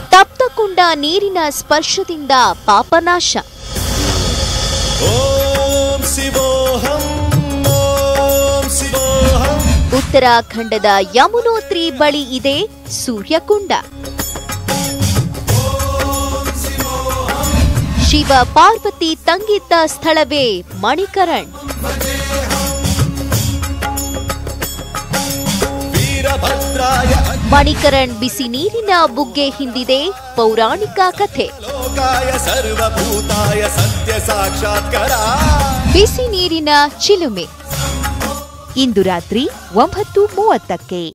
ತಪ್ತಕೊಂಡ ನೀರಿನ ಸ್ಪರ್ಶದಿಂದ ಪಾಪನಾಶ ಓಂ ಶಿವೋಹಂ ಓಂ ಶಿವೋಹಂ ಉತ್ತರಾಖಂಡದ ಯಮುನೋತ್ರಿ ಬಳಿ ಇದೆ ಸೂರ್ಯಕುಂಡ ಶಿವ ಪಾರ್ವತಿ ತಂಗಿದ್ದ ಸ್ಥಳವೇ ಮಣಿಕರಣ್ ವೀರಭದ್ರಾಯ ಮಣಿಕರಣ್ ಬಿಸಿ ನೀರಿನ ಬುಗ್ಗೆ ಹಿಂದಿದೆ ಪೌರಾಣಿಕ ಕಥೆ ಲೋಕಾಯ ಸರ್ವಭೂತಾಯ ಸತ್ಯ ಸಾಕ್ಷಾತ್ಕಾರ ಬಿಸಿ ನೀರಿನ ಚಿಲುಮೆ ಇಂದು ರಾತ್ರಿ ಒಂಬತ್ತು ಮೂವತ್ತಕ್ಕೆ